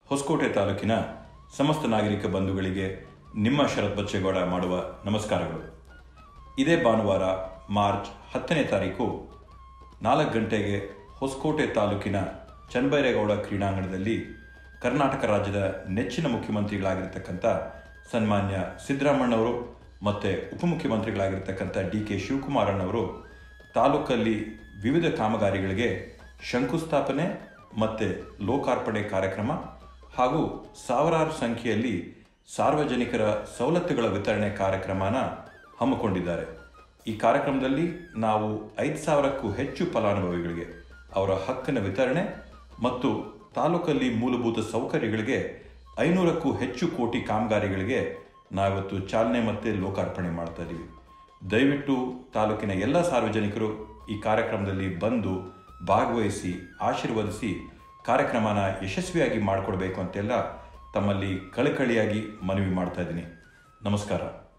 ಹೊಸಕೋಟೆ ತಾಲೂಕಿನ ಸಮಸ್ತ ನಾಗರಿಕ ಬಂಧುಗಳಿಗೆ ನಿಮ್ಮ ಶರತ್ ಬಚ್ಚೇಗೌಡ ಮಾಡುವ ನಮಸ್ಕಾರಗಳು ಇದೇ ಭಾನುವಾರ ಮಾರ್ಚ್ ಹತ್ತನೇ ತಾರೀಕು ನಾಲ್ಕು ಗಂಟೆಗೆ ಹೊಸಕೋಟೆ ತಾಲೂಕಿನ ಚನ್ನಬೈರೇಗೌಡ ಕ್ರೀಡಾಂಗಣದಲ್ಲಿ ಕರ್ನಾಟಕ ರಾಜ್ಯದ ನೆಚ್ಚಿನ ಮುಖ್ಯಮಂತ್ರಿಗಳಾಗಿರ್ತಕ್ಕಂಥ ಸನ್ಮಾನ್ಯ ಸಿದ್ದರಾಮಣ್ಣವರು ಮತ್ತು ಉಪಮುಖ್ಯಮಂತ್ರಿಗಳಾಗಿರ್ತಕ್ಕಂಥ ಡಿ ಕೆ ಶಿವಕುಮಾರಣ್ಣವರು ತಾಲೂಕಲ್ಲಿ ವಿವಿಧ ಕಾಮಗಾರಿಗಳಿಗೆ ಶಂಕುಸ್ಥಾಪನೆ ಮತ್ತು ಲೋಕಾರ್ಪಣೆ ಕಾರ್ಯಕ್ರಮ ಹಾಗೂ ಸಾವಿರಾರು ಸಂಖ್ಯೆಯಲ್ಲಿ ಸಾರ್ವಜನಿಕರ ಸವಲತ್ತುಗಳ ವಿತರಣೆ ಕಾರ್ಯಕ್ರಮನ ಹಮ್ಮಿಕೊಂಡಿದ್ದಾರೆ ಈ ಕಾರ್ಯಕ್ರಮದಲ್ಲಿ ನಾವು ಐದು ಸಾವಿರಕ್ಕೂ ಹೆಚ್ಚು ಫಲಾನುಭವಿಗಳಿಗೆ ಅವರ ಹಕ್ಕಿನ ವಿತರಣೆ ಮತ್ತು ತಾಲೂಕಲ್ಲಿ ಮೂಲಭೂತ ಸೌಕರ್ಯಗಳಿಗೆ ಐನೂರಕ್ಕೂ ಹೆಚ್ಚು ಕೋಟಿ ಕಾಮಗಾರಿಗಳಿಗೆ ನಾವಿವತ್ತು ಚಾಲನೆ ಮತ್ತು ಲೋಕಾರ್ಪಣೆ ಮಾಡ್ತಾ ಇದ್ದೀವಿ ದಯವಿಟ್ಟು ತಾಲೂಕಿನ ಎಲ್ಲ ಸಾರ್ವಜನಿಕರು ಈ ಕಾರ್ಯಕ್ರಮದಲ್ಲಿ ಬಂದು ಭಾಗವಹಿಸಿ ಆಶೀರ್ವದಿಸಿ ಕಾರ್ಯಕ್ರಮನ ಯಶಸ್ವಿಯಾಗಿ ಮಾಡಿಕೊಡ್ಬೇಕು ಅಂತೆಲ್ಲ ತಮ್ಮಲ್ಲಿ ಕಳಕಳಿಯಾಗಿ ಮನವಿ ಮಾಡ್ತಾ ಇದ್ದೀನಿ ನಮಸ್ಕಾರ